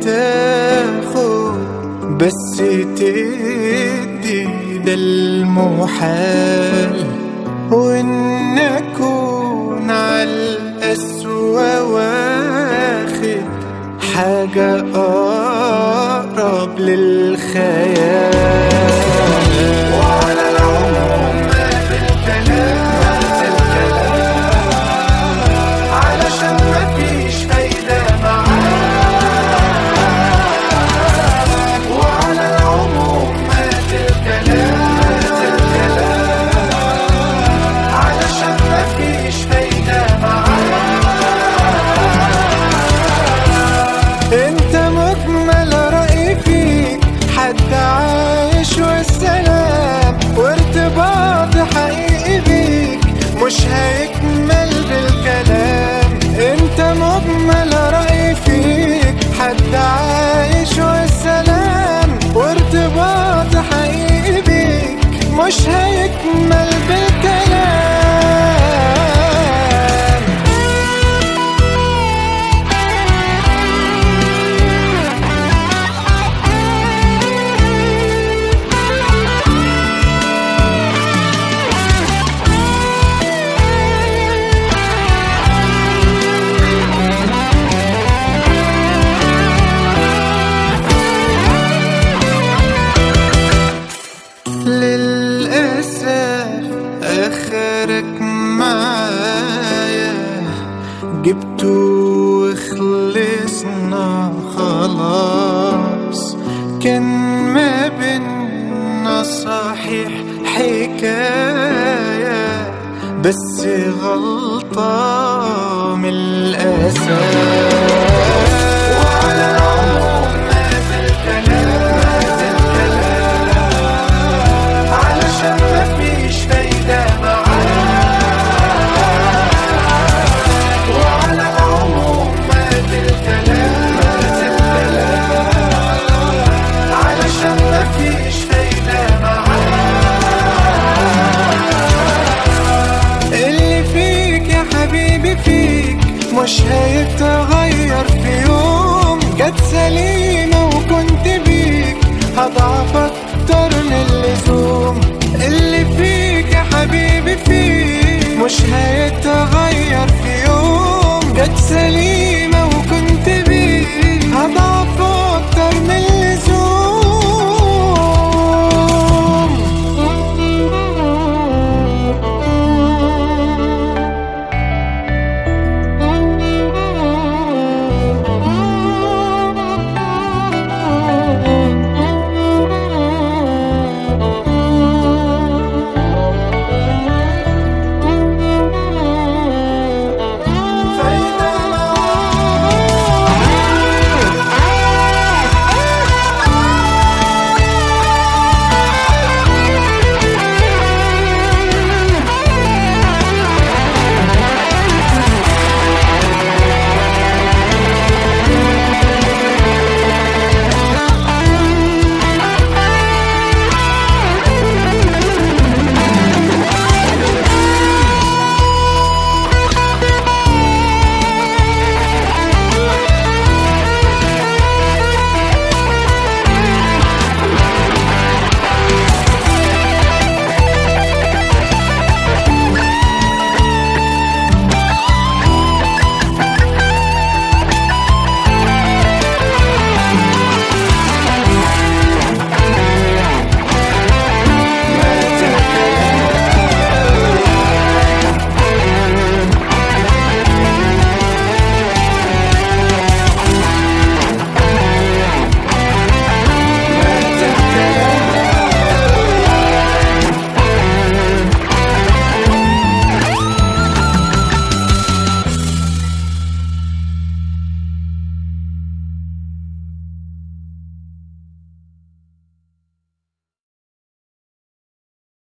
تاخد بس تدي ده المحال وإن أكون على الأسوأ واخد حاجة أقرب للخيال وعلى العموم ما في الكلام علشان مفيش فايدة معاك وعلى العموم ما في الكلام علشان مفيش فايدة معاك انت مجمل رأي فيك حد عايش والسلام وارتباط حقيقي بيك مش هيكمل بالكلام انت مجمل رأي فيك حد عايش والسلام وارتباط حقيقي بيك مش هيكمل بالكلام للأسف آخرك معايا جبته وخلصنا خلاص كان ما بينا صحيح حكاية بس غلطة من الأساس وعلى العموم ما في الكلام علشان مفيش فايدة معاك وعلى العموم ما في الكلام علشان مفيش فايدة معاك اللي فيك يا حبيبي فيك مش هيتغير في يوم جت سليمة وكنت بيك هضعف أكتر من اللزوم اللي فيك يا حبيبي فيك مش هيتغير في يوم جت سليمة